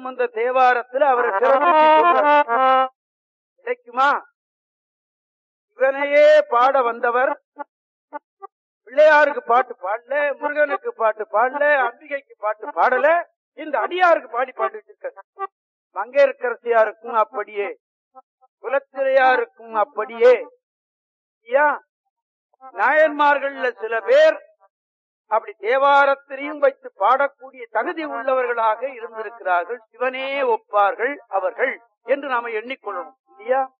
சம்பந்த தேவாரத்துல அவரை சிறப்பிச்சு சொல்றார். கிடைக்குமா இவனையே பாட வந்தவர் பிள்ளையாருக்கு பாட்டு பாடல முருகனுக்கு பாட்டு பாடல அம்பிகைக்கு பாட்டு பாடல இந்த அடியாருக்கு பாடி பாட்டு வச்சிருக்க மங்கையர்க்கரசியாருக்கும் அப்படியே குலத்திரையாருக்கும் அப்படியே ஐயா நாயன்மார்கள்ல சில பேர் அப்படி தேவாரத்திலையும் வைத்து பாடக்கூடிய தகுதி உள்ளவர்களாக இருந்திருக்கிறார்கள் சிவனே ஒப்பார்கள் அவர்கள் என்று நாம எண்ணிக்கொள்ளணும் இல்லையா